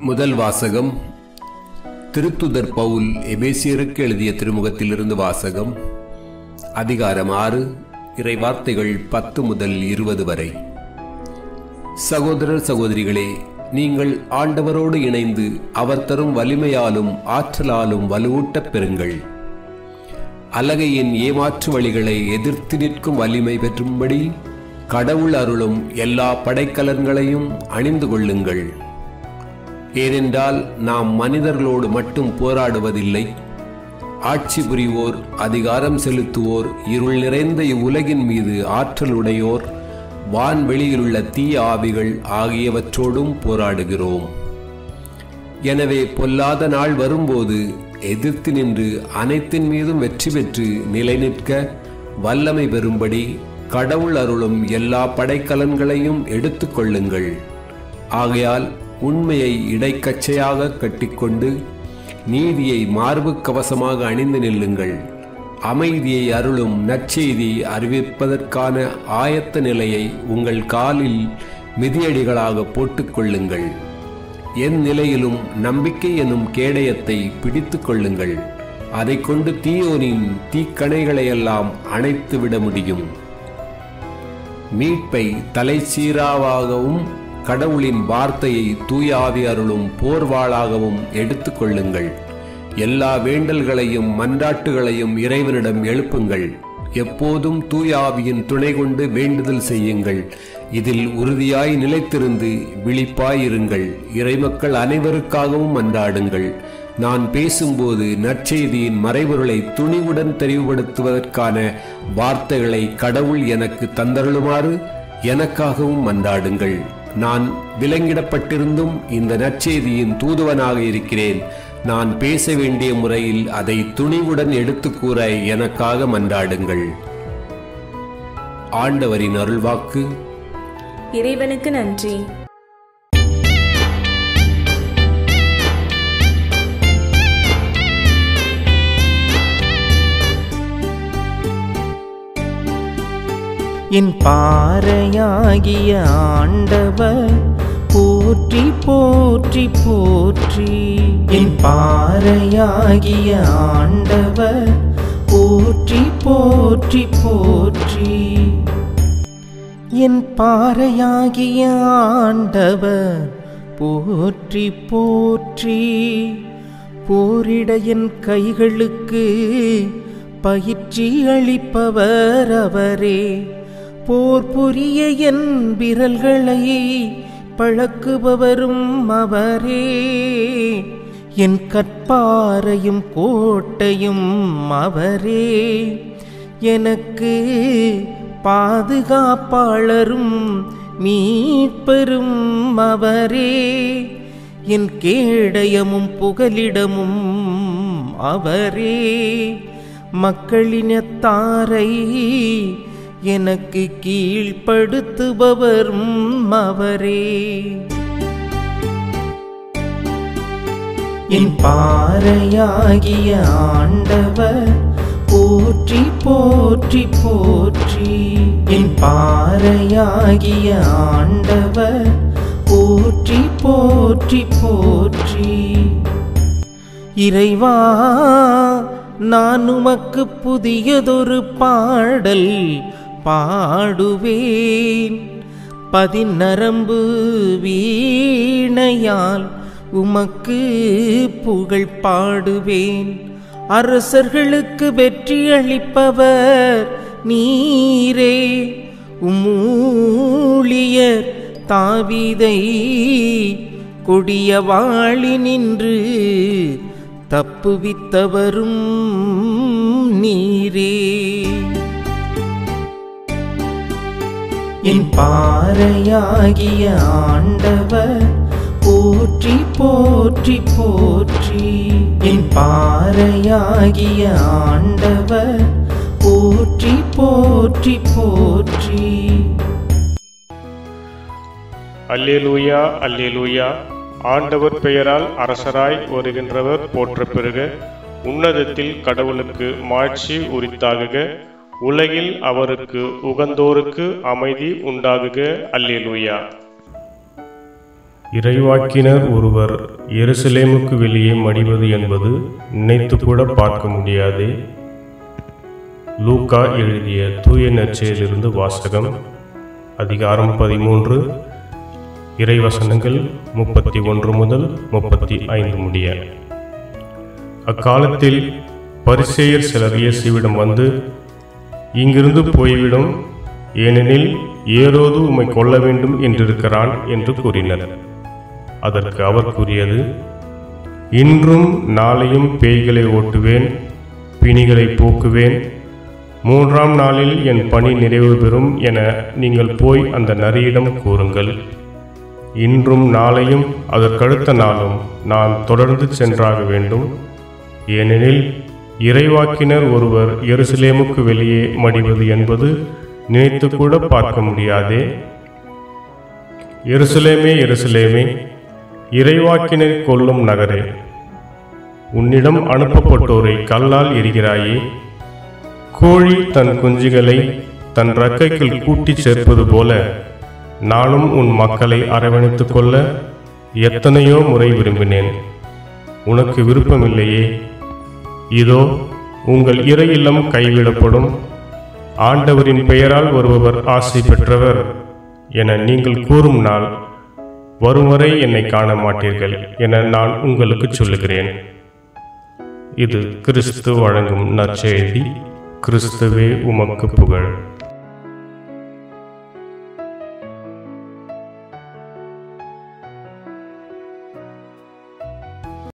முதல் வாசகம் திருத்துதர் பவுல் எபேசியருக்கு எழுதிய திருமுகத்திலிருந்து வாசகம் அதிகாரம் ஆறு இறை வார்த்தைகள் பத்து முதல் இருபது வரை சகோதரர் சகோதரிகளே நீங்கள் ஆண்டவரோடு இணைந்து அவர் தரும் வலிமையாலும் ஆற்றலாலும் வலுவூட்டப் பெறுங்கள் அலகையின் ஏமாற்று வழிகளை எதிர்த்து நிற்கும் வலிமை பெற்றும்படி கடவுள் அருளும் எல்லா படைக்கலன்களையும் அணிந்து கொள்ளுங்கள் ஏனென்றால் நாம் மனிதர்களோடு மட்டும் போராடுவதில்லை ஆட்சி புரிவோர் அதிகாரம் செலுத்துவோர் இருள் நிறைந்த இவ்வுலகின் மீது ஆற்றலுடையோர் வான்வெளியிலுள்ள தீய ஆவிகள் ஆகியவற்றோடும் போராடுகிறோம் எனவே பொல்லாத நாள் வரும்போது எதிர்த்து நின்று அனைத்தின் மீதும் வெற்றி பெற்று நிலைநிற்க வல்லமை பெறும்படி கடவுள் அருளும் எல்லா படைக்கலன்களையும் எடுத்துக்கொள்ளுங்கள் ஆகையால் உண்மையை இடைக்கச்சையாக கட்டிக்கொண்டு நீதியை மார்பு கவசமாக அணிந்து நில்லுங்கள் அமைதியை அருளும் நற்செய்தி அறிவிப்பதற்கான ஆயத்த நிலையை உங்கள் காலில் மிதியடிகளாக போட்டுக்கொள்ளுங்கள் என் நிலையிலும் நம்பிக்கை எனும் கேடயத்தை பிடித்துக் கொள்ளுங்கள் அதை கொண்டு தீயோனின் தீக்கணைகளையெல்லாம் அணைத்து விட முடியும் மீட்பை தலைச்சீராவாகவும் கடவுளின் வார்த்தையை தூய ஆவி அருளும் போர்வாளாகவும் எடுத்துக்கொள்ளுங்கள் எல்லா வேண்டல்களையும் மன்றாட்டுகளையும் இறைவனிடம் எழுப்புங்கள் எப்போதும் தூய ஆவியின் துணை கொண்டு வேண்டுதல் செய்யுங்கள் இதில் உறுதியாய் நிலைத்திருந்து விழிப்பாயிருங்கள் இறைமக்கள் அனைவருக்காகவும் மன்றாடுங்கள் நான் பேசும்போது நற்செய்தியின் மறைபொருளை துணிவுடன் தெளிவுபடுத்துவதற்கான வார்த்தைகளை கடவுள் எனக்கு தந்தருளுமாறு எனக்காகவும் மன்றாடுங்கள் நான் விலங்கிடப்பட்டிருந்தும் இந்த நற்செய்தியின் தூதுவனாக இருக்கிறேன் நான் பேச வேண்டிய முறையில் அதை துணிவுடன் எடுத்துக் கூற எனக்காக மன்றாடுங்கள் ஆண்டவரின் அருள்வாக்கு இறைவனுக்கு நன்றி என் பாறையாகிய ஆண்டவர் போற்றி போற்றி போற்றி என் பாறையாகிய ஆண்டவர் போற்றி போற்றி போற்றி என் பாறையாகிய ஆண்டவர் போற்றி போற்றி போரிட என் கைகளுக்கு பயிற்சி அளிப்பவர் அவரே போர் புரிய என் விரல்களை பழக்குபவரும் அவரே என் கற்பாரையும் கோட்டையும் அவரே எனக்கு பாதுகாப்பாளரும் மீட்பெரும் அவரே என் கேடயமும் புகலிடமும் அவரே மக்களினத்தாரை எனக்கு கீழ்ப்படுத்துபவரும் அவரே என் பாறையாகிய ஆண்டவர் போற்றி போற்றி போற்றி என் பாறையாகிய ஆண்டவர் போற்றி போற்றி போற்றி இறைவா நான் உமக்கு புதியதொரு பாடல் பாடுவேன் பதிநரம்பு வீணையால் உமக்கு புகழ் பாடுவேன் அரசர்களுக்கு வெற்றி அளிப்பவர் நீரே உமூழியர் தாவிதை கொடிய வாழி நின்று தப்புவித்தவரும் நீரே என் பாறையாகிய ஆண்டவர் போற்றி போற்றி போற்றி என் பாறையாகிய ஆண்டவர் போற்றி போற்றி போற்றி அல்லேலூயா அல்லேலூயா ஆண்டவர் பெயரால் அரசராய் வருகின்றவர் போற்ற பெறுக உன்னதத்தில் கடவுளுக்கு மாட்சி உரித்தாகுக உலகில் அவருக்கு உகந்தோருக்கு அமைதி உண்டாகுக அல்லேலூயா இறைவாக்கினர் ஒருவர் எருசலேமுக்கு வெளியே மடிவது என்பது நினைத்து கூட பார்க்க முடியாதே லூக்கா எழுதிய தூய நற்செயலிருந்து வாசகம் அதிகாரம் பதிமூன்று இறைவசனங்கள் முப்பத்தி ஒன்று முதல் முப்பத்தி ஐந்து முடிய அக்காலத்தில் பரிசேயர் சிலர் இயேசுவிடம் வந்து இங்கிருந்து போய்விடும் ஏனெனில் ஏரோது உம்மை கொல்ல வேண்டும் என்றிருக்கிறான் என்று கூறினர் அதற்கு அவர் கூறியது இன்றும் நாளையும் பேய்களை ஓட்டுவேன் பிணிகளை போக்குவேன் மூன்றாம் நாளில் என் பணி நிறைவு பெறும் என நீங்கள் போய் அந்த நரியிடம் கூறுங்கள் இன்றும் நாளையும் அதற்கடுத்த நாளும் நான் தொடர்ந்து சென்றாக வேண்டும் ஏனெனில் இறைவாக்கினர் ஒருவர் எருசலேமுக்கு வெளியே மடிவது என்பது நினைத்து கூட பார்க்க முடியாதே எருசலேமே எருசலேமே இறைவாக்கினர் கொல்லும் நகரே உன்னிடம் அனுப்பப்பட்டோரை கல்லால் எரிகிறாயே கோழி தன் குஞ்சுகளை தன் ரக்கைக்குள் கூட்டிச் சேர்ப்பது போல நானும் உன் மக்களை அரவணைத்துக் கொள்ள எத்தனையோ முறை விரும்பினேன் உனக்கு விருப்பமில்லையே இதோ உங்கள் இறை இல்லம் கைவிடப்படும் ஆண்டவரின் பெயரால் வருபவர் ஆசை பெற்றவர் என நீங்கள் கூறும் நாள் வரும் வரை என்னை காண மாட்டீர்கள் என நான் உங்களுக்கு சொல்லுகிறேன் இது கிறிஸ்து வழங்கும் நற்செய்தி கிறிஸ்துவே உமக்கு புகழ்